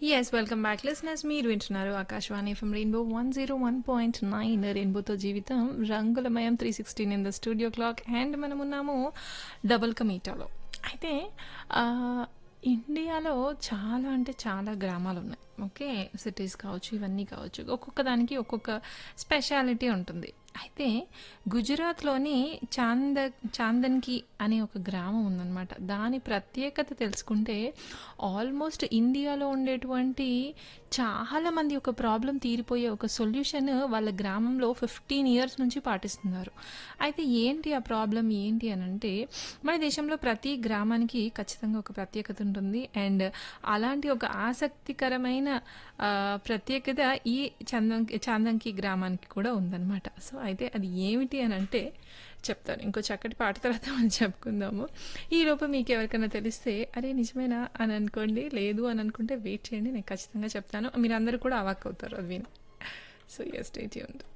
yes welcome back listeners మీరు వింటున్నారు Akashvani from rainbow one zero one point nine రెయిన్బోతో జీవితం రంగులమయం three sixteen in the studio clock and మనం ఉన్నాము డబుల్ కమీటాలో అయితే ఆ, ఇండియాలో చాలా అంటే చాలా గ్రామాలు ఉన్నాయి ఓకే సిటీస్ కావచ్చు ఇవన్నీ కావచ్చు ఒక్కొక్క దానికి ఒక్కొక్క స్పెషాలిటీ ఉంటుంది అయితే గుజరాత్లోని చాంద చాందన్కి అనే ఒక గ్రామం ఉందన్నమాట దాని ప్రత్యేకత తెలుసుకుంటే ఆల్మోస్ట్ ఇండియాలో ఉండేటువంటి చాలా మంది ఒక ప్రాబ్లం తీరిపోయే ఒక సొల్యూషన్ వాళ్ళ గ్రామంలో ఫిఫ్టీన్ ఇయర్స్ నుంచి పాటిస్తున్నారు అయితే ఏంటి ఆ ప్రాబ్లం ఏంటి అని అంటే మన దేశంలో ప్రతి గ్రామానికి ఖచ్చితంగా ఒక ప్రత్యేకత ఉంటుంది అండ్ అలాంటి ఒక ఆసక్తికరమైన ఆ, ప్రత్యేకత ఈ చందం చాందంకి గ్రామానికి కూడా ఉందన్నమాట సో అయితే అది ఏమిటి అని అంటే చెప్తాను ఇంకో చక్కటి పాట తర్వాత మనం చెప్పుకుందాము ఈ లోపు మీకు ఎవరికైనా తెలిస్తే అరే నిజమేనా అని అనుకోండి లేదు అని అనుకుంటే వెయిట్ చేయండి నేను ఖచ్చితంగా చెప్తాను మీరందరూ కూడా అవాక్ అవుతారు అది విని సో ఎస్ స్టే ట్యూన్డ్